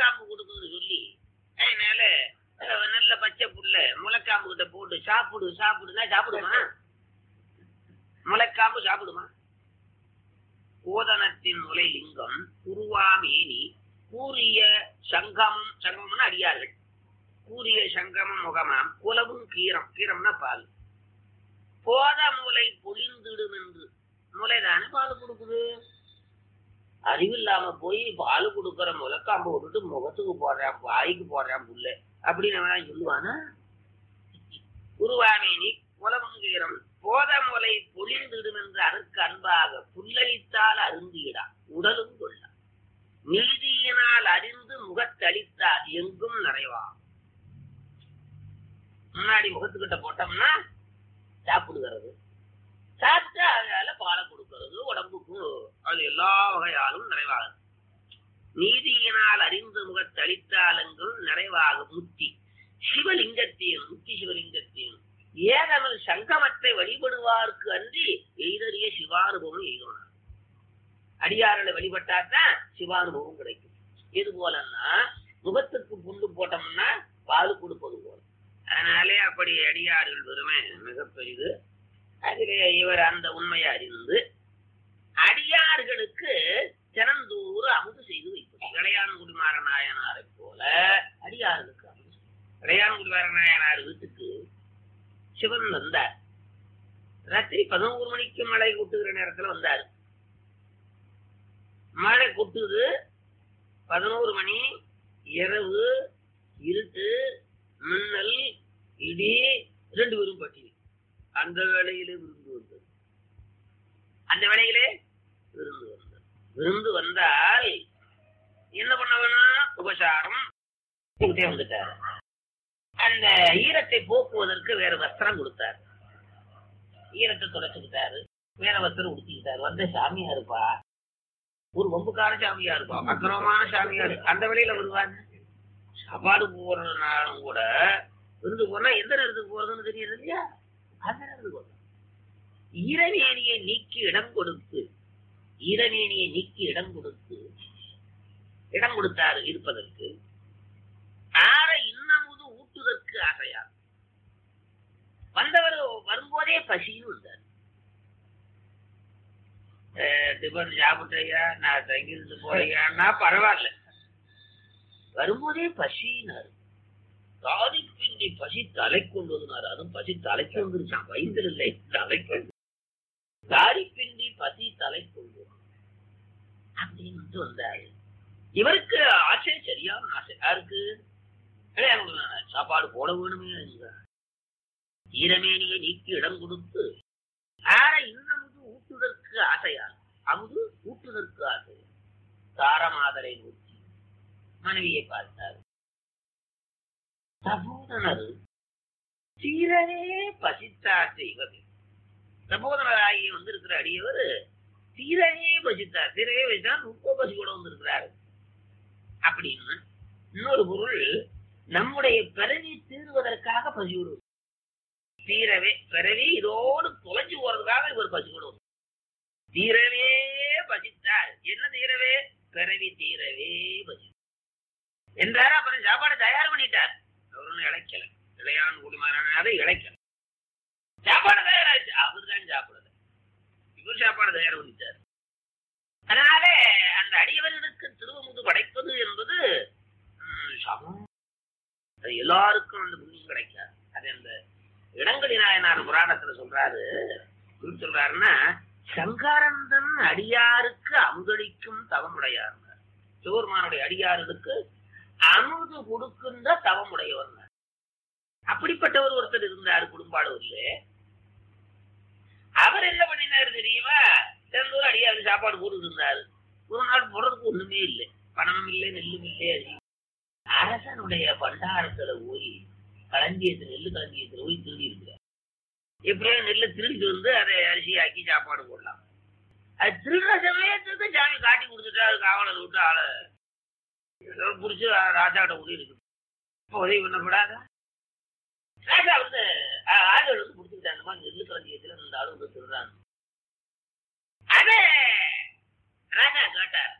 முளைக்காம்பு கொடுக்குதுன்னு சொல்லி அதனால அஹ், நல்ல பச்சை புல்ல முளைக்காம்பு கிட்ட போட்டு சாப்பிடு சாப்பிடுனா சாப்பிடுமா முளைக்காம்பு சாப்பிடுமா கோதனத்தின் முலை லிங்கம் உருவாமேனி கூறிய சங்கமம் சங்கமம்னா அடியார்கள் கூறிய சங்கமம் முகமாம் குலவும் கீரம் கீரம்னா பால் போத மூளை பொழிந்திடும் என்று மூளைதானே பால் கொடுக்குது அறிவில்லாம போய் பால் கொடுக்கற முளைக்காம்பு விட்டுட்டு முகத்துக்கு போடுறான் வாய்க்கு போடுறான் புல்ல அப்படின்னு அவன் சொல்லுவானா உருவாமேனி குலவங்கீரம் போத முலை பொழிந்திடும் என்று அதற்கு அன்பாக புல்லளித்தால் அருந்தியிடா உடலும் கொள்ள நீதியினால் அறிந்து முகத்தளித்தால் எங்கும் நிறைவா முன்னாடி முகத்துக்கிட்ட போட்டோம்னா சாப்பிடுகிறது சாப்பிட்டா அதனால பாலை கொடுக்கிறது உடம்புக்கு அது எல்லா வகையாலும் நிறைவாகும் நீதியினால் அறிந்து முகத்தளித்தாலெங்கும் நிறைவாகும் முத்தி சிவலிங்கத்தையும் முத்தி சிவலிங்கத்தையும் ஏகமல் சங்கமத்தை வழிபடுவார்க்கு அன்றி எய்தறிய சிவானுபவம் எய்தோனார் அடியார்களை வழிபட்டாதான் சிவானுபவம் கிடைக்கும் இது போலன்னா முகத்துக்கு புல்லு போட்டோம்னா பால் கொடுப்பது போல அதனாலே அப்படி அடியார்கள் பெருமை மிக பெரிது அதிலே இவர் அந்த உண்மையை அறிந்து அடியார்களுக்கு தினந்தூறு அமுது செய்து வைப்பது இளையான்குடி மாறநாயனாரை போல அடியார்களுக்கு அமுது இளையான்குடி மாறநாயனார் வீட்டுக்கு சிவன் வந்தார் ராத்திரி பதினோரு மணிக்கு மழை கொட்டுகிற நேரத்துல வந்தார் மழை கொட்டுது பதினோரு மணி இரவு இருட்டு மின்னல் இடி ரெண்டு பேரும் பட்டி அந்த வேளையிலே விருந்து வந்தது அந்த வேளையிலே விருந்து வந்தது விருந்து வந்தால் என்ன பண்ண வேணும் உபசாரம் கிட்டே வந்துட்டார் அந்த ஈரத்தை போக்குவதற்கு வேற வஸ்திரம் கொடுத்தார் ஈரத்தை தொடச்சுக்கிட்டாரு வேற வஸ்திரம் உடுத்திக்கிட்டாரு வந்த சாமியா இருப்பா ஒரு வம்புக்கார சாமியா இருப்பா அக்கிரமமான சாமியார் அந்த வேளையில வருவாங்க சாப்பாடு போறதுனாலும் கூட விருந்து போனா எந்த நேரத்துக்கு போறதுன்னு தெரியுது இல்லையா அந்த நேரத்துக்கு போறது ஈரவேணியை நீக்கி இடம் கொடுத்து ஈரவேணியை நீக்கி இடம் கொடுத்து இடம் கொடுத்தாரு இருப்பதற்கு ஆற இன்னமுது ஊட்டுதற்கு ஆசையா வந்தவர் வரும்போதே பசியும் வந்தார் அஹ் டிபன் சாப்பிட்றையா நான் தங்கிருந்து போறையான்னா பரவாயில்ல வரும்போதே பசினார் தாதி பிண்டி பசி தலை கொண்டு வந்தார் அதுவும் பசி தலைக்கு வந்துருச்சான் வயிற்றில் இல்லை தலைக்கு தாடி பிண்டி பசி தலை கொண்டு அப்படின்னு வந்தாரு இவருக்கு ஆசை சரியான ஆசை யாருக்கு இளையான்குடி சாப்பாடு போட வேணுமே என்றார். ஈரமேனியை நீக்கி இடம் கொடுத்து ஆற இன்னமுது ஊட்டுதற்கு ஆசையா அமுது ஊட்டுதற்கு ஆசை தாரமாதரை நோக்கி மனைவியை பார்த்தார் சபோதனர் தீரவே பசித்தார் செய்வது சபோதனராகி வந்திருக்கிற அடியவர் தீரவே பசித்தார் தீரவே பசித்தார் ரொம்ப பசி கூட வந்திருக்கிறார் அப்படின்னு இன்னொரு பொருள் நம்முடைய பிறவி தீர்வதற்காக பசி விடுவது தீரவே பிறவி இதோடு தொலைஞ்சு போறதுக்காக இவர் பசி விடுவது தீரவே பசித்தார் என்ன தீரவே பிறவி தீரவே பசி என்றாரு அப்புறம் சாப்பாடு தயார் பண்ணிட்டார் அவர் ஒன்றும் இழைக்கல இளையான் குடிமாறனால இழைக்கல சாப்பாடு தயாராச்சு அவர் தான் சாப்பிடல இவர் சாப்பாடு தயார் பண்ணிட்டார் அதனால அந்த அடியவர்களுக்கு திருவமுது படைப்பது என்பது ம், சமம் அது எல்லாருக்கும் அந்த புண்ணியம் கிடைக்காது அது அந்த இடங்கடி நாயனார் புராணத்துல சொல்றாரு எப்படி சொல்றாருன்னா சங்காரந்தன் அடியாருக்கு அமுதளிக்கும் தவமுடையார் சிவருமானுடைய அடியார்களுக்கு அமுது கொடுக்கின்ற தவமுடையவர் அப்படிப்பட்டவர் ஒருத்தர் இருந்தார் குடும்பாளூர்ல அவர் என்ன பண்ணினாரு தெரியுமா திறந்தூர் அடியாரு சாப்பாடு போட்டு இருந்தாரு ஒரு நாள் போடுறதுக்கு ஒண்ணுமே இல்லை பணமும் இல்லை நெல்லும் இல்லை அரிசி அரசனுடைய பண்டாரத்துல போய் களஞ்சியத்துல நெல்லு களஞ்சியத்துல போய் திருடி இருக்கிறார் எப்படியோ நெல்லை திருடிட்டு வந்து அதை அரிசியாக்கி சாப்பாடு போடலாம் அது திருடுற சமயத்துக்கு சாமி காட்டி கொடுத்துட்டாரு காவலர் விட்டு ஆளை ஏதோ புடிச்சு ராஜா கிட்ட உதவி இருக்கு இப்போ உதவி பண்ணப்படாதா ராஜா வந்து அஹ், ஆளுகள் வந்து பிடிச்சிக்கிட்டாங்கம்மா நெல்லு களஞ்சியத்துல இந்த ஆளு வந்து திருடுறாங்க அது ராஜா கேட்டார்